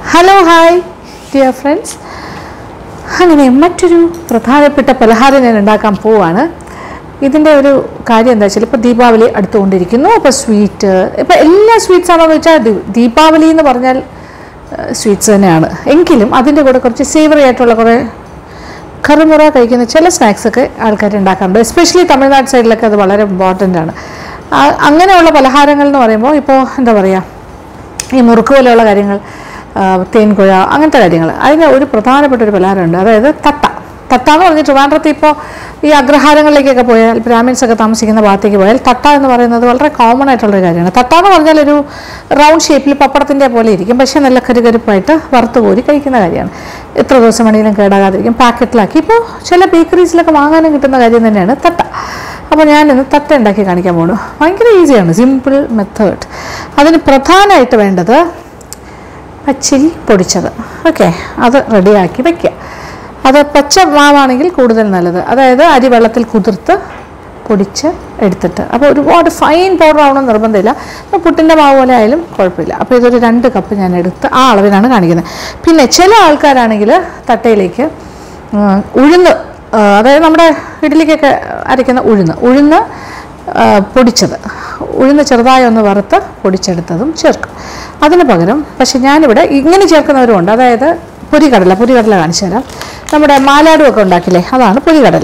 Hello hi dear friends അങ്ങനെ മറ്റൊരു പ്രധാനപ്പെട്ട പലഹാരം ഞാൻ ഉണ്ടാക്കാൻ പോവാണ് ഇതിൻ്റെ ഒരു കാര്യം എന്താ വെച്ചാൽ ഇപ്പോൾ ദീപാവലി അടുത്തുകൊണ്ടിരിക്കുന്നു അപ്പോൾ സ്വീറ്റ് ഇപ്പോൾ എല്ലാ സ്വീറ്റ്സ് ആണോ എന്ന് വെച്ചാൽ ദീ- ദീപാവലി എന്ന് പറഞ്ഞാൽ സ്വീറ്റ്സ് തന്നെയാണ് എങ്കിലും അതിൻ്റെ കൂടെ കുറച്ച് സേവറി ആയിട്ടുള്ള കുറേ കറുമുറ കഴിക്കുന്ന ചില സ്നാക്സൊക്കെ ആൾക്കാർ ഉണ്ടാക്കാറുണ്ട് എസ്പെഷ്യലി തമിഴ്നാട് സൈഡിലൊക്കെ അത് വളരെ ഇമ്പോർട്ടൻ്റ് ആണ് ആ- അങ്ങനെയുള്ള പലഹാരങ്ങൾ എന്ന് പറയുമ്പോൾ ഇപ്പോൾ എന്താ പറയുക ഈ മുറുക്ക് പോലെയുള്ള കാര്യങ്ങൾ ആ, തേൻകുഴ അങ്ങനത്തെ കാര്യങ്ങൾ അതിന് ഒരു പ്രധാനപ്പെട്ട ഒരു പലഹാരമുണ്ട് അതായത് തട്ട തട്ട എന്ന് പറഞ്ഞ് ട്രിവാൻഡ്രത്ത് ഇപ്പോൾ ഈ അഗ്രഹാരങ്ങളിലേക്കൊക്കെ പോയാൽ ബ്രാഹ്മിൻസ് ഒക്കെ താമസിക്കുന്ന ഭാഗത്തേക്ക് പോയാൽ തട്ട എന്ന് പറയുന്നത് വളരെ കോമൺ ആയിട്ടുള്ളൊരു കാര്യമാണ് തട്ട എന്ന് പറഞ്ഞാൽ ഒരു റൗണ്ട് ഷേപ്പിൽ പപ്പടത്തിൻ്റെ പോലെ ഇരിക്കും പക്ഷേ നല്ല കരുകരുപ്പായിട്ട് വറുത്ത് കോരി കഴിക്കുന്ന കാര്യമാണ് എത്ര ദിവസം വേണമെങ്കിലും കേടാകാതിരിക്കും പാക്കറ്റിലാക്കി ഇപ്പോൾ ചില ബേക്കറീസിലൊക്കെ വാങ്ങാനും കിട്ടുന്ന കാര്യം തന്നെയാണ് തട്ട അപ്പോൾ ഞാനിന്ന് തട്ട ഉണ്ടാക്കി കാണിക്കാൻ പോണു ഭയങ്കര ഈസിയാണ് സിമ്പിൾ മെത്തേഡ് അതിന് പ്രധാനമായിട്ട് വേണ്ടത് പച്ചരി പൊടിച്ചത് ഓക്കെ അത് റെഡിയാക്കി വെക്കുക അത് പച്ച മാവാണെങ്കിൽ കൂടുതൽ നല്ലത് അതായത് അരി വെള്ളത്തിൽ കുതിർത്ത് പൊടിച്ച് എടുത്തിട്ട് അപ്പോൾ ഒരുപാട് ഫൈൻ പൗഡർ ആവണം നിർബന്ധമില്ല അപ്പോൾ പുട്ടിൻ്റെ മാവ് പോലെ ആയാലും കുഴപ്പമില്ല അപ്പോൾ ഇതൊരു രണ്ട് കപ്പ് ഞാൻ എടുത്ത് ആ അളവിനാണ് കാണിക്കുന്നത് പിന്നെ ചില ആൾക്കാരാണെങ്കിൽ തട്ടയിലേക്ക് ഉം, ഉഴുന്ന് ആ, അതായത് നമ്മുടെ ഇഡ്ഡലിക്കൊക്കെ അരയ്ക്കുന്ന ഉഴുന്ന് ഉഴുന്ന് ആ, പൊടിച്ചത് ഉഴുന്ന് ചെറുതായി ഒന്ന് വറുത്ത് പൊടിച്ചെടുത്തതും ചേർക്കും അതിന് പകരം പക്ഷെ ഞാനിവിടെ ഇങ്ങനെ ചേർക്കുന്നവരുമുണ്ട് അതായത് പൊരികടല പൊരികടല കാണിച്ചു തരാം നമ്മുടെ മാലാടും ഒക്കെ ഉണ്ടാക്കില്ലേ അതാണ് പൊരികടല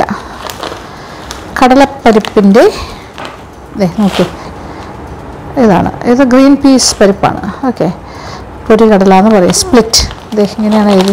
കടലപ്പരിപ്പിൻ്റെ ദേ നോക്കി ഇതാണ് ഇത് ഗ്രീൻ പീസ് പരിപ്പാണ് ഓക്കെ പൊരികടല എന്ന് പറയും സ്പ്ലിറ്റ് ദേ ഇങ്ങനെയാണ് എഴുതി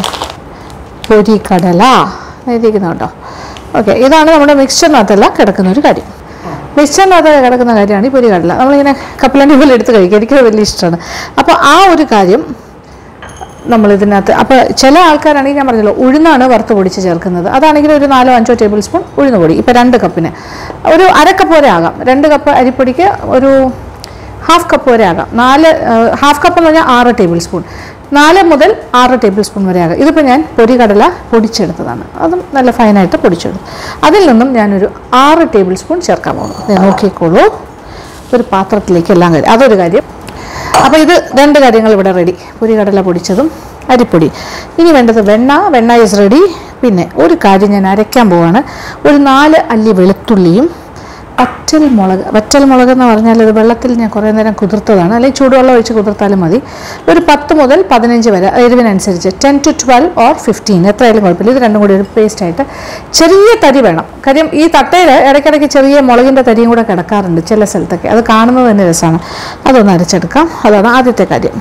പൊരികടല എഴുതിയിരിക്കുന്നത് കേട്ടോ ഓക്കെ ഇതാണ് നമ്മുടെ മിക്സ്ചറിനകത്തല്ല കിടക്കുന്ന ഒരു കാര്യം മിക്സ്ചറിനകത്ത് കിടക്കുന്ന കാര്യമാണ് ഈ പൊരികടല നമ്മളിങ്ങനെ കപ്പലണ്ടി പോലെ എടുത്ത് കഴിക്കുക എനിക്ക് വലിയ ഇഷ്ടമാണ് അപ്പോൾ ആ ഒരു കാര്യം നമ്മൾ ഇതിനകത്ത് അപ്പോൾ ചില ആൾക്കാരാണെങ്കിൽ ഞാൻ പറഞ്ഞല്ലോ ഉഴുന്നാണ് വറുത്ത് പൊടിച്ച് ചേർക്കുന്നത് അതാണെങ്കിൽ ഒരു നാലോ അഞ്ചോ ടേബിൾ സ്പൂൺ ഉഴുന്ന് പൊടി ഇപ്പോൾ രണ്ട് കപ്പിന് ഒരു അര കപ്പ് വരെ ആകാം രണ്ട് കപ്പ് അരിപ്പൊടിക്ക് ഒരു ഹാഫ് കപ്പ് വരെ ആകാം നാല് ഹാഫ് കപ്പ് എന്ന് പറഞ്ഞാൽ ആറ് ടേബിൾ സ്പൂൺ നാല് മുതൽ ആറ് ടേബിൾ സ്പൂൺ വരെ ആകാം ഇതിപ്പോൾ ഞാൻ പൊരികടല പൊടിച്ചെടുത്തതാണ് അതും നല്ല ഫൈനായിട്ട് പൊടിച്ചെടുത്തു അതിൽ നിന്നും ഞാനൊരു ആറ് ടേബിൾ സ്പൂൺ ചേർക്കാൻ പോകുന്നു ദേ നോക്കിക്കോളൂ ഒരു പാത്രത്തിലേക്ക് എല്ലാം കാര്യം അതൊരു കാര്യം അപ്പോൾ ഇത് രണ്ട് കാര്യങ്ങൾ ഇവിടെ റെഡി പൊരികടല പൊടിച്ചതും അരിപ്പൊടി ഇനി വേണ്ടത് വെണ്ണ വെണ്ണ ഈസ് റെഡി പിന്നെ ഒരു കാര്യം ഞാൻ അരയ്ക്കാൻ പോവാണ് ഒരു നാല് അല്ലി വെളുത്തുള്ളിയും വറ്റൽ മുളക് വറ്റൽ മുളക് എന്ന് പറഞ്ഞാൽ ഇത് വെള്ളത്തിൽ ഞാൻ കുറേ നേരം കുതിർത്തതാണ് അല്ലെങ്കിൽ ചൂടുവെള്ളം ഒഴിച്ച് കുതിർത്താലും മതി ഒരു പത്ത് മുതൽ പതിനഞ്ച് വരെ എരിവിനനുസരിച്ച് ten to twelve or fifteen എത്രയായാലും കുഴപ്പമില്ല ഇത് രണ്ടും കൂടി ഒരു പേസ്റ്റായിട്ട് ചെറിയ തരി വേണം കാര്യം ഈ തട്ടയിൽ ഇടയ്ക്കിടയ്ക്ക് ചെറിയ മുളകിൻ്റെ തരിയും കൂടെ കിടക്കാറുണ്ട് ചില സ്ഥലത്തൊക്കെ അത് കാണുന്നത് തന്നെ രസമാണ് അതൊന്ന് അരച്ചെടുക്കാം അതാണ് ആദ്യത്തെ കാര്യം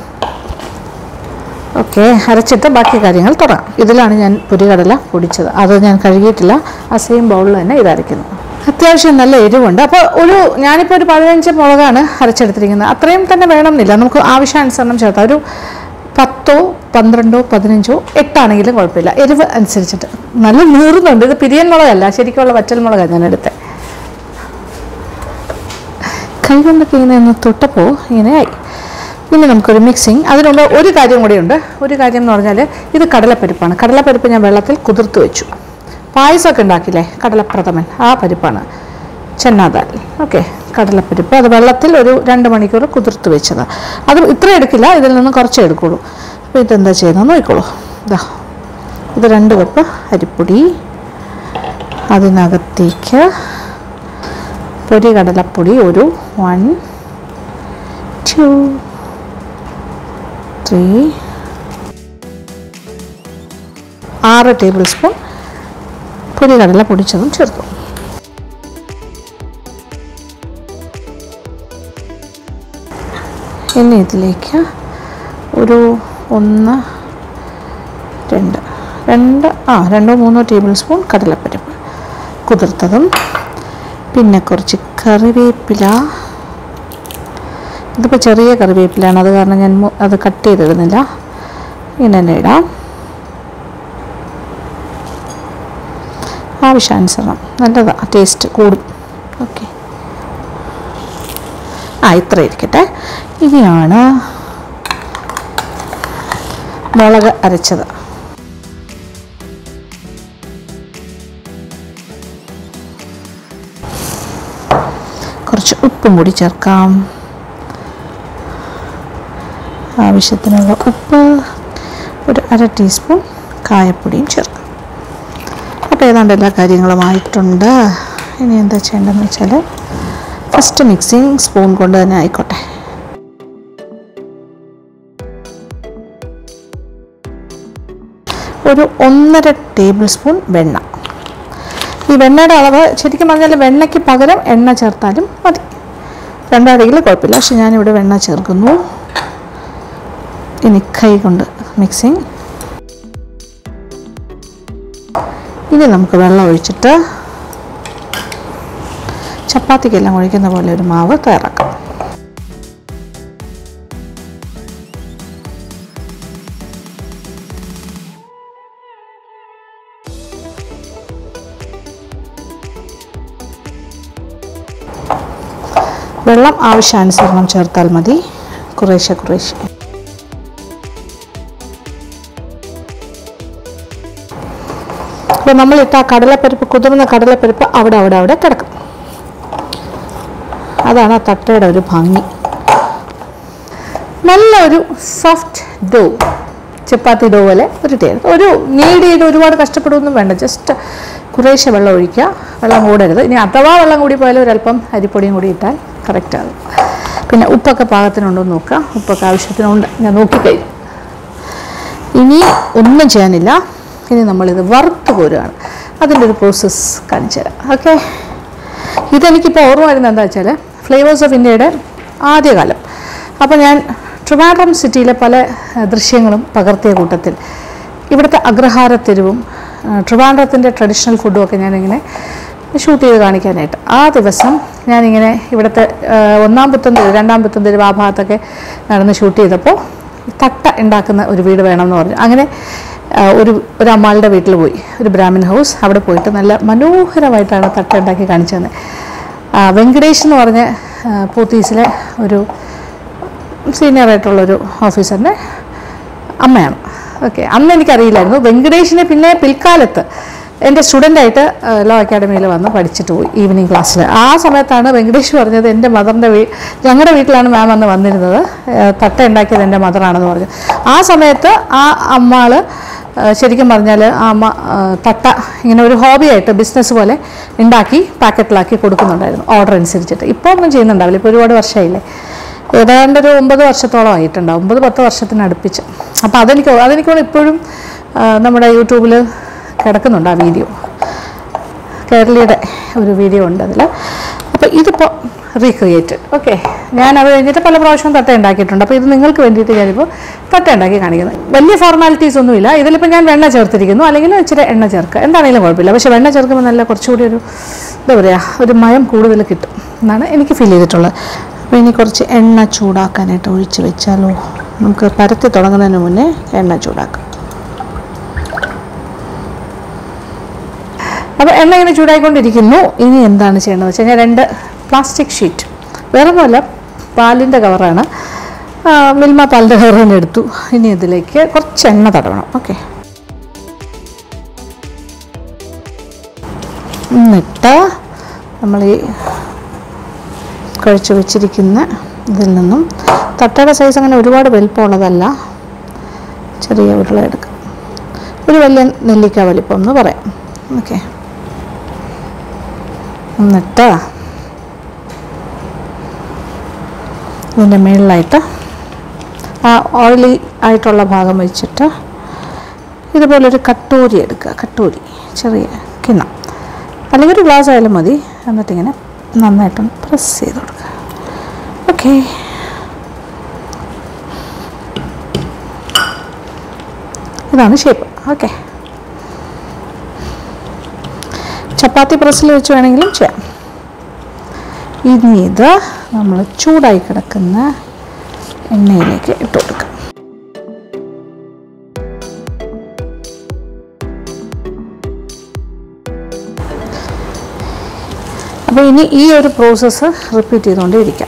ഓക്കെ അരച്ചിട്ട് ബാക്കി കാര്യങ്ങൾ തുടങ്ങാം ഇതിലാണ് ഞാൻ പൊരികടല പൊടിച്ചത് അത് ഞാൻ കഴുകിയിട്ടില്ല ആ സെയിം ബൗളിൽ തന്നെ ഇത് അരയ്ക്കുന്നു അത്യാവശ്യം നല്ല എരിവുണ്ട് അപ്പോൾ ഒരു ഞാനിപ്പോൾ ഒരു പതിനഞ്ച് മുളകാണ് അരച്ചെടുത്തിരിക്കുന്നത് അത്രയും തന്നെ വേണമെന്നില്ല നമുക്ക് ആവശ്യാനുസരണം ചേർത്താം ഒരു പത്തോ പന്ത്രണ്ടോ പതിനഞ്ചോ എട്ടാണെങ്കിലും കുഴപ്പമില്ല എരിവ് അനുസരിച്ചിട്ട് നല്ല നീറുന്നുണ്ട് ഇത് പിരിയൻ മുളകല്ല ശരിക്കുള്ള വറ്റൽ മുളകാണ് ഞാൻ എടുത്തത് കൈ കൊണ്ടൊക്കെ ഇങ്ങനെ ഒന്ന് തൊട്ടപ്പോൾ ഇങ്ങനെ ആയി പിന്നെ നമുക്കൊരു മിക്സിങ് അതിനുള്ള ഒരു കാര്യം കൂടിയുണ്ട് ഒരു കാര്യം എന്ന് പറഞ്ഞാൽ ഇത് കടലപ്പരിപ്പാണ് കടലപ്പരിപ്പ് ഞാൻ വെള്ളത്തിൽ കുതിർത്ത് വെച്ചു പായസമൊക്കെ ഉണ്ടാക്കില്ലേ കടലപ്രഥമൻ ആ പരിപ്പാണ് ചെന്നാദാൽ ഓക്കെ കടലപ്പരിപ്പ് അത് വെള്ളത്തിൽ ഒരു രണ്ട് മണിക്കൂർ കുതിർത്ത് വെച്ചതാണ് അത് ഇത്ര എടുക്കില്ല ഇതിൽ നിന്ന് കുറച്ചേ എടുക്കുള്ളൂ അപ്പോൾ ഇതെന്താ ചെയ്യുന്നത് നോക്കിക്കോളൂ ഇതാ ഇത് രണ്ട് കപ്പ് അരിപ്പൊടി അതിനകത്തേക്ക് പൊരി കടലപ്പൊടി ഒരു വൺ ടു ത്രീ ആറ് ടേബിൾ സ്പൂൺ പൊരി കടല പൊടിച്ചതും ചേർത്തു ഇനി ഇതിലേക്ക് ഒരു ഒന്ന് രണ്ട് രണ്ട് ആ രണ്ടോ മൂന്നോ ടേബിൾ സ്പൂൺ കടലപ്പരിപ്പ് കുതിർത്തതും പിന്നെ കുറച്ച് കറിവേപ്പില ഇതിപ്പോൾ ചെറിയ കറിവേപ്പിലാണ് അത് കാരണം ഞാൻ മു- അത് കട്ട് ചെയ്തിടുന്നില്ല ഇങ്ങനെ തന്നെ ഇടാം ആവശ്യാനുസരണം നല്ലതാണ് ടേസ്റ്റ് കൂടും ഓക്കെ ആ ഇത്ര ഇരിക്കട്ടെ ഇനിയാണ് മുളക് അരച്ചത് കുറച്ച് ഉപ്പും കൂടി ചേർക്കാം ആവശ്യത്തിനുള്ള ഉപ്പ് ഒരു അര ടീസ്പൂൺ കായപ്പൊടിയും ചേർക്കാം അപ്പോൾ ഏതാണ്ട് എല്ലാ കാര്യങ്ങളുമായിട്ടുണ്ട് ഇനി എന്താ ചെയ്യേണ്ടതെന്ന് വെച്ചാൽ ഫസ്റ്റ് മിക്സിങ് സ്പൂൺ കൊണ്ട് തന്നെ ആയിക്കോട്ടെ ഒരു ഒന്നര ടേബിൾ സ്പൂൺ വെണ്ണ ഈ വെണ്ണയുടെ അളവ് ശരിക്കും പറഞ്ഞാൽ വെണ്ണയ്ക്ക് പകരം എണ്ണ ചേർത്താലും മതി രണ്ടാണെങ്കിലും കുഴപ്പമില്ല പക്ഷെ ഞാനിവിടെ വെണ്ണ ചേർക്കുന്നു ഇനി കൈ കൊണ്ട് മിക്സിങ് ഇനി നമുക്ക് വെള്ളം ഒഴിച്ചിട്ട് ചപ്പാത്തിക്കെല്ലാം ഒഴിക്കുന്ന പോലെ ഒരു മാവ് തയ്യാറാക്കാം വെള്ളം ആവശ്യാനുസരണം ചേർത്താൽ മതി കുറേശ്ശെ കുറേശ്ശെ അപ്പോൾ നമ്മളിട്ട ആ കടലപ്പരിപ്പ് കുതിർന്ന കടലപ്പരിപ്പ് അവിടെ അവിടെ അവിടെ കിടക്കും അതാണ് ആ തട്ടയുടെ ഒരു ഭംഗി നല്ല ഒരു സോഫ്റ്റ് ഡോ ചപ്പാത്തി ഡോ പോലെ ഒരു ടേസ്റ്റ് ഒരു നീഡ് ചെയ്ത് ഒരുപാട് കഷ്ടപ്പെടുകയൊന്നും വേണ്ട ജസ്റ്റ് കുറേശ്ശെ വെള്ളം ഒഴിക്കുക വെള്ളം കൂടരുത് ഇനി അഥവാ വെള്ളം കൂടി പോയാലും ഒരല്പം അരിപ്പൊടിയും കൂടി ഇട്ടാൽ കറക്റ്റ് ആകും പിന്നെ ഉപ്പൊക്കെ പാകത്തിനുണ്ടോ എന്ന് നോക്കുക ഉപ്പൊക്കെ ആവശ്യത്തിനുണ്ട് ഞാൻ നോക്കിക്കഴിഞ്ഞു ഇനി ഒന്നും ചെയ്യാനില്ല ഇനി നമ്മളിത് വറുത്ത് കോരുകയാണ് അതിൻ്റെ ഒരു പ്രോസസ്സ് കാണിച്ചു തരാം ഓക്കെ ഇതെനിക്കിപ്പോൾ ഓർമ്മ വരുന്നത് എന്താ വെച്ചാൽ ഫ്ലേവേഴ്സ് ഓഫ് ഇന്ത്യയുടെ ആദ്യകാലം അപ്പോൾ ഞാൻ ട്രിവാൻഡ്രം സിറ്റിയിലെ പല ഏഹ്, ദൃശ്യങ്ങളും പകർത്തിയ കൂട്ടത്തിൽ ഇവിടുത്തെ അഗ്രഹാരത്തെരുവും ട്രിവാൻഡ്രത്തിൻ്റെ ട്രഡീഷണൽ ഫുഡും ഒക്കെ ഞാനിങ്ങനെ ഷൂട്ട് ചെയ്ത് കാണിക്കാനായിട്ട് ആ ദിവസം ഞാനിങ്ങനെ ഇവിടുത്തെ ഏഹ്, ഒന്നാം പുത്തൻ തെരുവ് രണ്ടാം പുത്തൻ തെരുവ് ആ ഭാഗത്തൊക്കെ നടന്ന് ഷൂട്ട് ചെയ്തപ്പോൾ തട്ട ഉണ്ടാക്കുന്ന ഒരു വീട് വേണമെന്ന് പറഞ്ഞു അങ്ങനെ ആ, ഒരു ഒരു അമ്മാളുടെ വീട്ടിൽ പോയി ഒരു ബ്രാഹ്മിൻ ഹൗസ് അവിടെ പോയിട്ട് നല്ല മനോഹരമായിട്ടാണ് തട്ട ഉണ്ടാക്കി കാണിച്ചു തന്നെ വെങ്കടേഷ് എന്ന് പറഞ്ഞ ആ, പോത്തീസിലെ ഒരു സീനിയർ ആയിട്ടുള്ളൊരു ഓഫീസറിൻ്റെ അമ്മയാണ് ഓക്കെ അന്ന് എനിക്കറിയില്ലായിരുന്നു വെങ്കടേഷിനെ പിന്നെ പിൽക്കാലത്ത് എൻ്റെ സ്റ്റുഡൻ്റായിട്ട് ലോ അക്കാഡമിയിൽ വന്ന് പഠിച്ചിട്ട് പോയി ഈവനിങ് ക്ലാസ്സിൽ ആ സമയത്താണ് വെങ്കടേഷ് പറഞ്ഞത് എൻ്റെ മദറിൻ്റെ വീ ഞങ്ങളുടെ വീട്ടിലാണ് മാം അന്ന് വന്നിരുന്നത് ഏഹ് തട്ട ഉണ്ടാക്കിയത് എൻ്റെ മദറാണെന്ന് പറഞ്ഞു ആ സമയത്ത് ആ അമ്മാള് ഏഹ് ശരിക്കും പറഞ്ഞാൽ ആ അമ്മ ഏഹ് തട്ട ഇങ്ങനെ ഒരു ഹോബിയായിട്ട് ബിസിനസ് പോലെ ഉണ്ടാക്കി പാക്കറ്റിലാക്കി കൊടുക്കുന്നുണ്ടായിരുന്നു ഓർഡർ അനുസരിച്ചിട്ട് ഇപ്പോൾ ഒന്നും ചെയ്യുന്നുണ്ടാവില്ല ഇപ്പോൾ ഒരുപാട് വർഷമായില്ലേ ഏതാണ്ട് ഒരു ഒമ്പത് വർഷത്തോളം ആയിട്ടുണ്ടാവും ഒമ്പത് പത്ത് വർഷത്തിന് അടുപ്പിച്ച് അപ്പോൾ അതെനിക്ക് അതെനിക്ക് തോന്നുന്നു ഇപ്പോഴും ആ, നമ്മുടെ യൂട്യൂബിൽ കിടക്കുന്നുണ്ട് ആ വീഡിയോ കേരളീയുടെ ഒരു വീഡിയോ ഉണ്ട് അതിൽ അപ്പോൾ ഇതിപ്പോൾ റീക്രിയേറ്റഡ് ഓക്കെ ഞാൻ അത് കഴിഞ്ഞിട്ട് പല പ്രാവശ്യവും തട്ട ഉണ്ടാക്കിയിട്ടുണ്ട് അപ്പോൾ ഇത് നിങ്ങൾക്ക് വേണ്ടിയിട്ട് ഞാനിപ്പോൾ തട്ട ഉണ്ടാക്കി കാണിക്കുന്നത് വലിയ ഫോർമാലിറ്റീസ് ഒന്നുമില്ല ഇതിലിപ്പോൾ ഞാൻ വെണ്ണ ചേർത്തിരിക്കുന്നു അല്ലെങ്കിൽ ഇച്ചിരി എണ്ണ ചേർക്കുക എന്താണെങ്കിലും കുഴപ്പമില്ല പക്ഷേ വെണ്ണ ചേർക്കുമ്പോൾ നല്ല കുറച്ചുകൂടി ഒരു എന്താ പറയുക ഒരു മയം കൂടുതൽ കിട്ടും എന്നാണ് എനിക്ക് ഫീൽ ചെയ്തിട്ടുള്ളത് അപ്പോൾ ഇനി കുറച്ച് എണ്ണ ചൂടാക്കാനായിട്ട് ഒഴിച്ച് വെച്ചാലോ നമുക്ക് പരത്തി തുടങ്ങുന്നതിന് മുന്നേ എണ്ണ ചൂടാക്കാം അപ്പോൾ എണ്ണ ഇങ്ങനെ ചൂടായിക്കൊണ്ടിരിക്കുന്നു ഇനി എന്താണ് ചെയ്യേണ്ടത് വെച്ച് കഴിഞ്ഞാൽ രണ്ട് പ്ലാസ്റ്റിക് ഷീറ്റ് വേറെ ഒന്നുമല്ല പാലിൻ്റെ കവറാണ് ആ, മിൽമ പാലിൻ്റെ കവർ തന്നെ എടുത്തു ഇനി ഇതിലേക്ക് കുറച്ച് എണ്ണ തടവണം ഓക്കെ എന്നിട്ട് നമ്മൾ ഈ കഴിച്ചു വെച്ചിരിക്കുന്ന ഇതിൽ നിന്നും തട്ടയുടെ സൈസ് അങ്ങനെ ഒരുപാട് വലിപ്പമുള്ളതല്ല ചെറിയ ഉരുള എടുക്കാം ഒരു വലിയ നെല്ലിക്ക വലിപ്പം എന്ന് പറയാം ഓക്കെ എന്നിട്ട് ഇതിൻ്റെ മുകളിലായിട്ട് ആ ഓയിലി ആയിട്ടുള്ള ഭാഗം വെച്ചിട്ട് ഇതുപോലൊരു കട്ടൂരി എടുക്കുക കട്ടൂരി ചെറിയ കിണ്ണം അല്ലെങ്കിൽ ഒരു ഗ്ലാസ് ആയാലും മതി എന്നിട്ടിങ്ങനെ നന്നായിട്ടൊന്ന് പ്രസ് ചെയ്ത് കൊടുക്കുക ഓക്കെ ഇതാണ് ഷേപ്പ് ഓക്കെ ചപ്പാത്തി പ്രസ്സിൽ വെച്ച് വേണമെങ്കിലും ചെയ്യാം ഇനി ഇത് നമ്മൾ ചൂടായി കിടക്കുന്ന എണ്ണയിലേക്ക് ഇട്ട് കൊടുക്കാം അപ്പോൾ ഇനി ഈ ഒരു പ്രോസസ്സ് റിപ്പീറ്റ് ചെയ്തുകൊണ്ടേ ഇരിക്കാം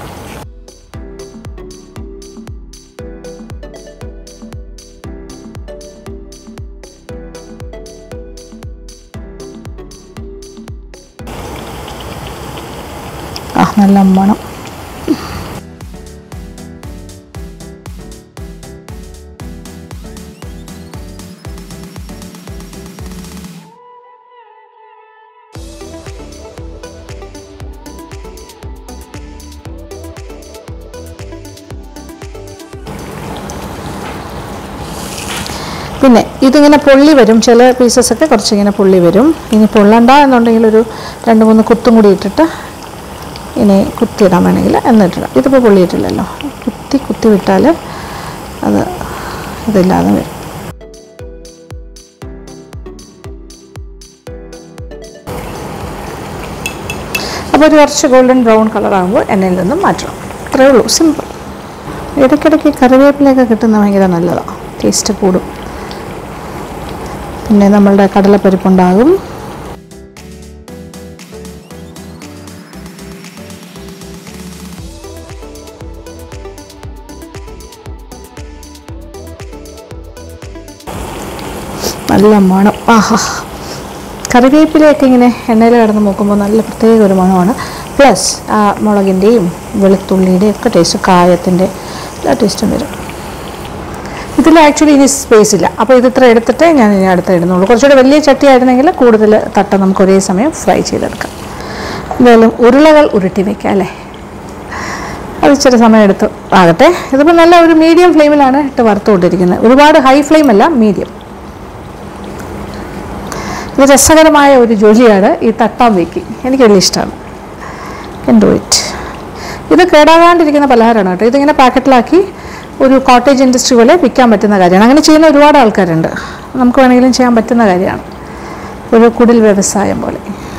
ആ നല്ല മണം ഇതിങ്ങനെ പൊള്ളി വരും ചില പീസസൊക്കെ കുറച്ചിങ്ങനെ പൊള്ളി വരും ഇനി പൊള്ളണ്ട എന്നുണ്ടെങ്കിൽ ഒരു രണ്ട് മൂന്ന് കുത്തും കൂടി ഇട്ടിട്ട് ഇനി കുത്തിയിടാൻ വേണമെങ്കിൽ എന്നിട്ടിടാം ഇതിപ്പോൾ പൊള്ളിയിട്ടില്ലല്ലോ കുത്തി കുത്തി വിട്ടാൽ അത് ഇതില്ലാതെ വരും അപ്പോൾ ഒരു കുറച്ച് ഗോൾഡൻ ബ്രൗൺ കളറാകുമ്പോൾ എണ്ണയിൽ നിന്നും മാറ്റണം അത്രയേ ഉള്ളൂ സിമ്പിൾ ഇടയ്ക്കിടയ്ക്ക് കറിവേപ്പിലയൊക്കെ കിട്ടുന്ന ഭയങ്കര നല്ലതാണ് ടേസ്റ്റ് കൂടും പിന്നെ നമ്മളുടെ കടലപ്പരിപ്പുണ്ടാകും നല്ല മണം ആഹാ കറിവേപ്പിലയൊക്കെ ഇങ്ങനെ എണ്ണയിൽ കിടന്ന് നോക്കുമ്പോൾ നല്ല പ്രത്യേക ഒരു മണമാണ് പ്ലസ് ആ മുളകിൻ്റെയും വെളുത്തുള്ളിയുടെയും ഒക്കെ ടേസ്റ്റ് കായത്തിൻ്റെ എല്ലാ ടേസ്റ്റും വരും ഇതിൽ ആക്ച്വലി ഇനി സ്പേസ് ഇല്ല അപ്പോൾ ഇത് ഇത്ര എടുത്തിട്ട് ഞാൻ ഇനി അടുത്ത് ഇടുന്നുള്ളൂ കുറച്ചുകൂടെ വലിയ ചട്ടി ആയിരുന്നെങ്കിൽ കൂടുതൽ തട്ട നമുക്ക് ഒരേ സമയം ഫ്രൈ ചെയ്തെടുക്കാം എന്തായാലും ഉരുളകൾ ഉരുട്ടി വെക്കാം അല്ലേ അത് ഇച്ചിരി സമയം എടുത്ത് ആകട്ടെ ഇതിപ്പോൾ നല്ല ഒരു മീഡിയം ഫ്ലെയിമിലാണ് ഇട്ട് വറുത്തുകൊണ്ടിരിക്കുന്നത് ഒരുപാട് ഹൈ ഫ്ലെയിം അല്ല മീഡിയം ഇത് രസകരമായ ഒരു ജോലിയാണ് ഈ തട്ടാൻ മേക്കിംഗ് എനിക്ക് വലിയ ഇഷ്ടമാണ് എൻഡോ ഇറ്റ് ഇത് കേടാകാണ്ടിരിക്കുന്ന പലഹാരമാണ് കേട്ടോ ഇതിങ്ങനെ പാക്കറ്റിലാക്കി ഒരു കോട്ടേജ് ഇൻഡസ്ട്രി പോലെ വിൽക്കാൻ പറ്റുന്ന കാര്യമാണ് അങ്ങനെ ചെയ്യുന്ന ഒരുപാട് ആൾക്കാരുണ്ട് നമുക്ക് വേണമെങ്കിലും ചെയ്യാൻ പറ്റുന്ന കാര്യമാണ് ഒരു കുടിൽ വ്യവസായം പോലെ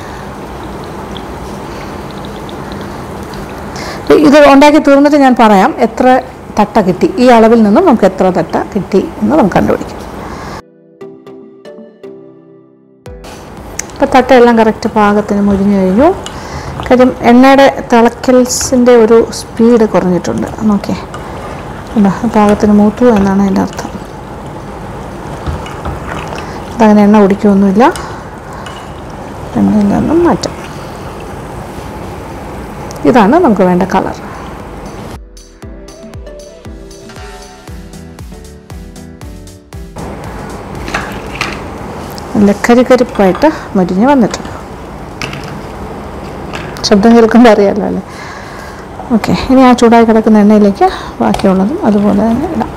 ഇത് ഉണ്ടാക്കി തീർന്നിട്ട് ഞാൻ പറയാം എത്ര തട്ട കിട്ടി ഈ അളവിൽ നിന്നും നമുക്ക് എത്ര തട്ട കിട്ടി എന്ന് നമുക്ക് കണ്ടുപിടിക്കാം അപ്പോൾ തട്ടയെല്ലാം കറക്റ്റ് പാകത്തിന് മുരിഞ്ഞു കഴിഞ്ഞു കാര്യം എണ്ണയുടെ തിളക്കൽസിൻ്റെ ഒരു സ്പീഡ് കുറഞ്ഞിട്ടുണ്ട് നോക്കിയേ ഉണ്ടോ പാകത്തിന് മൂത്തു എന്നാണ് അതിൻ്റെ അർത്ഥം അതങ്ങനെ എണ്ണ കുടിക്കുകയൊന്നുമില്ല എണ്ണയിൽ നിന്നും മാറ്റാം ഇതാണ് നമുക്ക് വേണ്ട കളർ നല്ല കരികരിപ്പായിട്ട് മുരിഞ്ഞ് വന്നിട്ടുണ്ട് ശബ്ദം കേൾക്കുമ്പോൾ അറിയാമല്ലോ അല്ലേ ഓക്കെ ഇനി ആ ചൂടായി കിടക്കുന്ന എണ്ണയിലേക്ക് ബാക്കിയുള്ളതും അതുപോലെ തന്നെ ഇടാം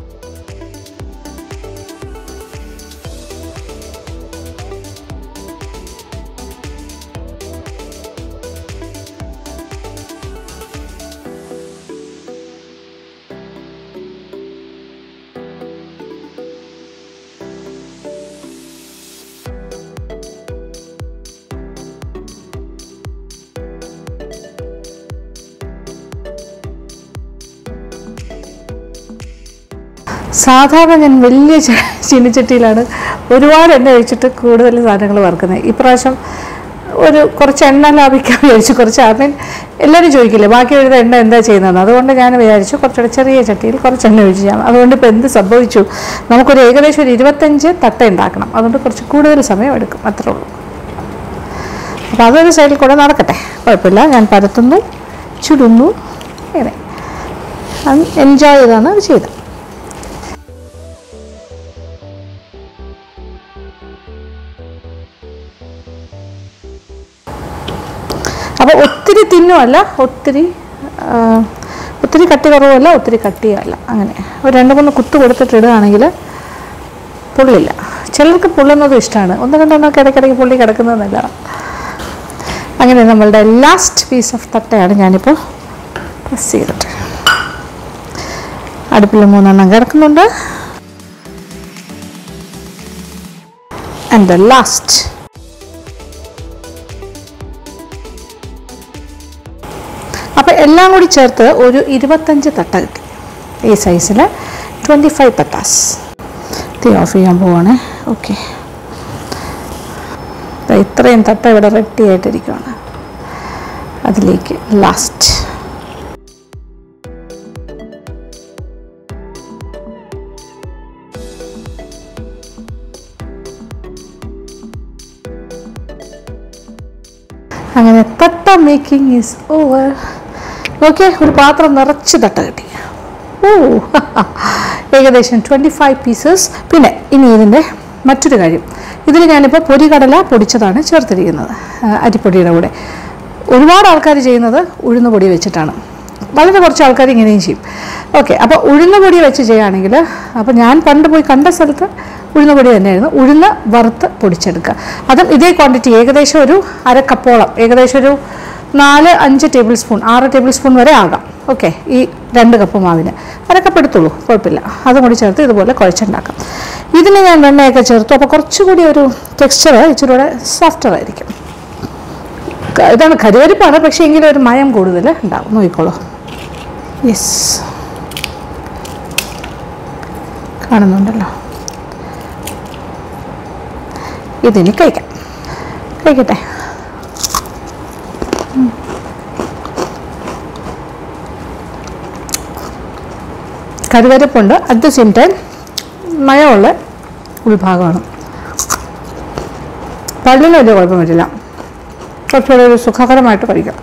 സാധാരണ ഞാൻ വലിയ ച- ചീനിച്ചട്ടിയിലാണ് ഒരുപാട് എണ്ണ ഒഴിച്ചിട്ട് കൂടുതൽ സാധനങ്ങൾ വറുക്കുന്നത് ഇപ്രാവശ്യം ഒരു കുറച്ച് എണ്ണ ലാഭിക്കാൻ വിചാരിച്ചു കുറച്ച് ഐ മീൻ എല്ലാവരും ചോദിക്കില്ലേ ബാക്കി വരുന്ന എണ്ണ എന്താ ചെയ്യുന്നതെന്ന് അതുകൊണ്ട് ഞാൻ വിചാരിച്ചു കുറച്ചുകൂടെ ചെറിയ ചട്ടിയിൽ കുറച്ച് എണ്ണ ഒഴിച്ച് ചെയ്യാം അതുകൊണ്ട് ഇപ്പോൾ എന്ത് സംഭവിച്ചു നമുക്കൊരു ഏകദേശം ഒരു ഇരുപത്തഞ്ച് തട്ട ഉണ്ടാക്കണം അതുകൊണ്ട് കുറച്ച് കൂടുതൽ സമയം എടുക്കും അത്രേ ഉള്ളൂ അപ്പോൾ അതൊരു സൈഡിൽ കൂടെ നടക്കട്ടെ കുഴപ്പമില്ല ഞാൻ പരത്തുന്നു ചുടുന്നു അങ്ങനെ എൻജോയ് ചെയ്താണ് അത് ചെയ്തത് അപ്പോൾ ഒത്തിരി തിന്നുമല്ല ഒത്തിരി ആ, ഒത്തിരി കട്ടി കുറവല്ല ഒത്തിരി കട്ടിയല്ല അങ്ങനെ ഒരു രണ്ട് മൂന്ന് കുത്ത് കൊടുത്തിട്ട് ഇടുകയാണെങ്കിൽ പൊള്ളില്ല ചിലർക്ക് പൊള്ളുന്നതും ഇഷ്ടമാണ് ഒന്ന് രണ്ടെണ്ണമൊക്കെ ഇടയ്ക്കിടയ്ക്ക് പൊള്ളി കിടക്കുന്നത് നല്ലതാണ് അങ്ങനെ നമ്മളുടെ ലാസ്റ്റ് പീസ് ഓഫ് തട്ടയാണ് ഞാനിപ്പോൾ പ്രസ് ചെയ്തിട്ട് അടുപ്പിൽ മൂന്നെണ്ണം കിടക്കുന്നുണ്ട് ആൻഡ് ദ ലാസ്റ്റ് അപ്പോൾ എല്ലാം കൂടി ചേർത്ത് ഒരു ഇരുപത്തഞ്ച് തട്ട കിട്ടി ഈ സൈസിൽ ട്വൻറ്റി ഫൈവ് തട്ടാസ് തീ ഓഫ് ചെയ്യാൻ പോവാണ് ഓക്കെ ഇത്രയും തട്ട ഇവിടെ റെഡി ആയിട്ടിരിക്കുകയാണ് അതിലേക്ക് ലാസ്റ്റ് അങ്ങനെ തട്ട മേക്കിംഗ് ഈസ് ഓവർ ഓക്കെ ഒരു പാത്രം നിറച്ച് തട്ട കിട്ടി ഓ ഏകദേശം ട്വൻറ്റി ഫൈവ് പീസസ് പിന്നെ ഇനി ഇതിൻ്റെ മറ്റൊരു കാര്യം ഇതിൽ ഞാനിപ്പോൾ പൊരികടല പൊടിച്ചതാണ് ചേർത്തിരിക്കുന്നത് ആ, അരിപ്പൊടിയുടെ കൂടെ ഒരുപാട് ആൾക്കാർ ചെയ്യുന്നത് ഉഴുന്ന് പൊടി വെച്ചിട്ടാണ് വളരെ കുറച്ച് ആൾക്കാർ ഇങ്ങനെയും ചെയ്യും ഓക്കെ അപ്പോൾ ഉഴുന്ന് പൊടി വെച്ച് ചെയ്യുകയാണെങ്കിൽ അപ്പോൾ ഞാൻ പണ്ട് പോയി കണ്ട സ്ഥലത്ത് ഉഴുന്ന് പൊടി തന്നെയായിരുന്നു ഉഴുന്ന് വറുത്ത് പൊടിച്ചെടുക്കുക അതും ഇതേ ക്വാണ്ടിറ്റി ഏകദേശം ഒരു അര കപ്പോളം ഏകദേശം ഒരു നാല് അഞ്ച് ടേബിൾ സ്പൂൺ ആറ് ടേബിൾ സ്പൂൺ വരെ ആകാം ഓക്കെ ഈ രണ്ട് കപ്പ് മാവിന് അര കപ്പ് എടുത്തോളൂ കുഴപ്പമില്ല അതും കൂടി ചേർത്ത് ഇതുപോലെ കുഴച്ചുണ്ടാക്കാം ഇതിന് ഞാൻ വെണ്ണയൊക്കെ ചേർത്തു അപ്പോൾ കുറച്ചുകൂടി ഒരു ടെക്സ്ചർ ഇച്ചിരി കൂടെ സോഫ്റ്റർ ആയിരിക്കും ക- ഇതാണ് കരുവരിപ്പാണ് പക്ഷേ എങ്കിലും ഒരു മയം കൂടുതൽ ഉണ്ടാവും നോക്കിക്കോളൂ യെസ് കാണുന്നുണ്ടല്ലോ ഇതിനി കഴിക്കാം കഴിക്കട്ടെ ഉം. കരുവരപ്പുണ്ട് അറ്റ് ദ സെയിം ടൈം മയമുള്ള ഉൾഭാഗമാണ് പല്ലിന് വലിയ കുഴപ്പം പറ്റില്ല കുറച്ചുകൂടെ ഒരു സുഖകരമായിട്ട് കഴിക്കാം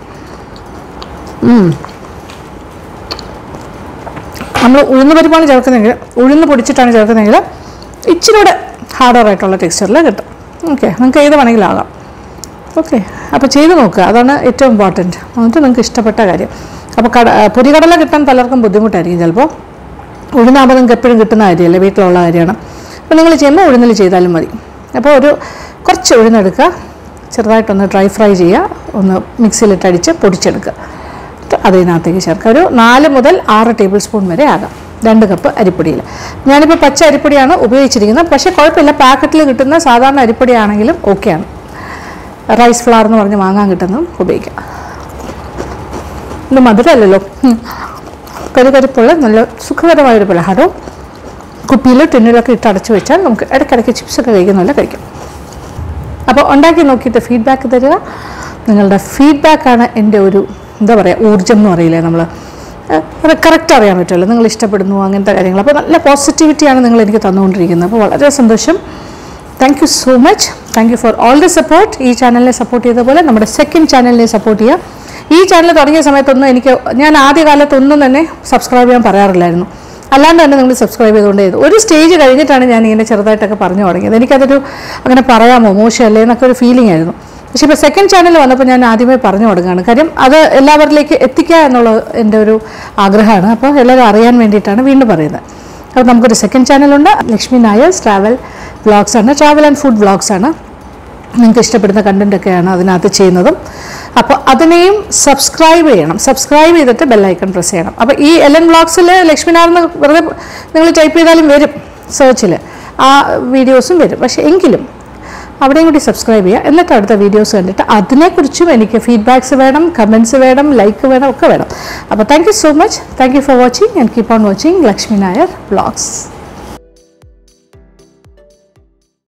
നമ്മൾ ഉഴുന്ന് പരിപ്പാണ് ചേർക്കുന്നതെങ്കിൽ ഉഴുന്ന് പൊടിച്ചിട്ടാണ് ചേർക്കുന്നതെങ്കിൽ ഇച്ചിരി കൂടെ ഹാർഡറായിട്ടുള്ള ടെക്സ്ചറിൽ കിട്ടും ഓക്കെ നിങ്ങൾക്ക് ഏത് വേണമെങ്കിലും ആകാം ഓക്കെ അപ്പോൾ ചെയ്ത് നോക്കുക അതാണ് ഏറ്റവും ഇമ്പോർട്ടൻറ്റ് എന്നിട്ട് നിങ്ങൾക്ക് ഇഷ്ടപ്പെട്ട കാര്യം അപ്പോൾ കട പൊരികടല കിട്ടാൻ പലർക്കും ബുദ്ധിമുട്ടായിരിക്കും ചിലപ്പോൾ ഉഴുന്നാകുമ്പോൾ നിങ്ങൾക്ക് എപ്പോഴും കിട്ടുന്ന കാര്യമല്ലേ വീട്ടിലുള്ള കാര്യമാണ് അപ്പോൾ നിങ്ങൾ ചെയ്യുമ്പോൾ ഉഴുന്നിൽ ചെയ്താലും മതി അപ്പോൾ ഒരു കുറച്ച് ഉഴുന്നെടുക്കുക ചെറുതായിട്ടൊന്ന് ഡ്രൈ ഫ്രൈ ചെയ്യുക ഒന്ന് മിക്സിയിലിട്ട് അടിച്ച് പൊടിച്ചെടുക്കുക എന്നിട്ട് അതിനകത്തേക്ക് ചേർക്കുക ഒരു നാല് മുതൽ ആറ് ടേബിൾ സ്പൂൺ വരെ ആകാം രണ്ട് കപ്പ് അരിപ്പൊടിയിൽ ഞാനിപ്പോൾ പച്ച അരിപ്പൊടിയാണ് ഉപയോഗിച്ചിരിക്കുന്നത് പക്ഷേ കുഴപ്പമില്ല പാക്കറ്റിൽ കിട്ടുന്ന സാധാരണ അരിപ്പൊടിയാണെങ്കിലും ഓക്കെയാണ് റൈസ് ഫ്ലവർ എന്ന് പറഞ്ഞ് വാങ്ങാൻ കിട്ടുന്നതും ഉപയോഗിക്കാം ഇത് മധുരമല്ലല്ലോ ഉം. കരുകരിപ്പുള്ള നല്ല സുഖകരമായൊരു പലഹാരവും കുപ്പിയിലോ ടിന്നിലൊക്കെ ഇട്ട് അടച്ചു വെച്ചാൽ നമുക്ക് ഇടയ്ക്കിടയ്ക്ക് ചിപ്സൊക്കെ കഴിക്കുന്നില്ല കഴിക്കാം അപ്പോൾ ഉണ്ടാക്കി നോക്കിയിട്ട് ഫീഡ്ബാക്ക് തരിക നിങ്ങളുടെ ഫീഡ്ബാക്കാണ് എൻ്റെ ഒരു എന്താ പറയുക ഊർജം എന്ന് പറയില്ലേ നമ്മൾ അത് കറക്റ്റ് അറിയാൻ പറ്റുമല്ലോ നിങ്ങൾ ഇഷ്ടപ്പെടുന്നു അങ്ങനത്തെ കാര്യങ്ങൾ അപ്പോൾ നല്ല പോസിറ്റിവിറ്റിയാണ് നിങ്ങൾ എനിക്ക് തന്നുകൊണ്ടിരിക്കുന്നത് അപ്പോൾ വളരെ സന്തോഷം thank you so much thank you for all the support ഈ ചാനലിനെ സപ്പോർട്ട് ചെയ്ത പോലെ നമ്മുടെ സെക്കൻഡ് ചാനലിനെ സപ്പോർട്ട് ചെയ്യുക ഈ ചാനൽ തുടങ്ങിയ സമയത്തൊന്നും എനിക്ക് ഞാൻ ആദ്യകാലത്തൊന്നും തന്നെ സബ്സ്ക്രൈബ് ചെയ്യാൻ പറയാറില്ലായിരുന്നു അല്ലാണ്ട് തന്നെ നിങ്ങൾ സബ്സ്ക്രൈബ് ചെയ്തുകൊണ്ട് ചെയ്തു ഒരു സ്റ്റേജ് കഴിഞ്ഞിട്ടാണ് ഞാൻ ഇങ്ങനെ ചെറുതായിട്ടൊക്കെ പറഞ്ഞു തുടങ്ങിയത് എനിക്കതൊരു അങ്ങനെ പറയാമോ മോശമല്ലേ എന്നൊക്കെ ഒരു ഫീലിംഗ് ആയിരുന്നു പക്ഷേ ഇപ്പോൾ സെക്കൻഡ് ചാനൽ വന്നപ്പോൾ ഞാൻ ആദ്യമേ പറഞ്ഞു കൊടുക്കുകയാണ് കാര്യം അത് എല്ലാവരിലേക്ക് എത്തിക്കുക എന്നുള്ളത് എൻ്റെ ഒരു ആഗ്രഹമാണ് അപ്പോൾ എല്ലാവരും അറിയാൻ വേണ്ടിയിട്ടാണ് വീണ്ടും പറയുന്നത് അപ്പോൾ നമുക്കൊരു സെക്കൻഡ് ചാനലുണ്ട് ലക്ഷ്മി നായർസ് ട്രാവൽ വ്ളോഗ്സ് ആണ് ട്രാവൽ ആൻഡ് ഫുഡ് വ്ളോഗ്സ് ആണ് നിങ്ങൾക്ക് ഇഷ്ടപ്പെടുന്ന കണ്ടന്റ് ഒക്കെയാണ് അതിനകത്ത് ചെയ്യുന്നതും അപ്പോൾ അതിനെയും സബ്സ്ക്രൈബ് ചെയ്യണം സബ്സ്ക്രൈബ് ചെയ്തിട്ട് ബെല്ലൈക്കൺ പ്രസ് ചെയ്യണം അപ്പോൾ ഈ എൽ എൻ വ്ളോഗ്സിൽ ലക്ഷ്മിനാർന്ന് വെറുതെ നിങ്ങൾ ടൈപ്പ് ചെയ്താലും വരും സെർച്ചിൽ ആ വീഡിയോസും വരും പക്ഷേ എങ്കിലും അവിടെയും കൂടി സബ്സ്ക്രൈബ് ചെയ്യുക എന്നിട്ട് അടുത്ത വീഡിയോസ് കണ്ടിട്ട് അതിനെക്കുറിച്ചും എനിക്ക് ഫീഡ്ബാക്സ് വേണം കമൻസ് വേണം ലൈക്ക് വേണം ഒക്കെ വേണം അപ്പോൾ thank you so much thank you for watching and keep on watching Lakshmi Nair vlogs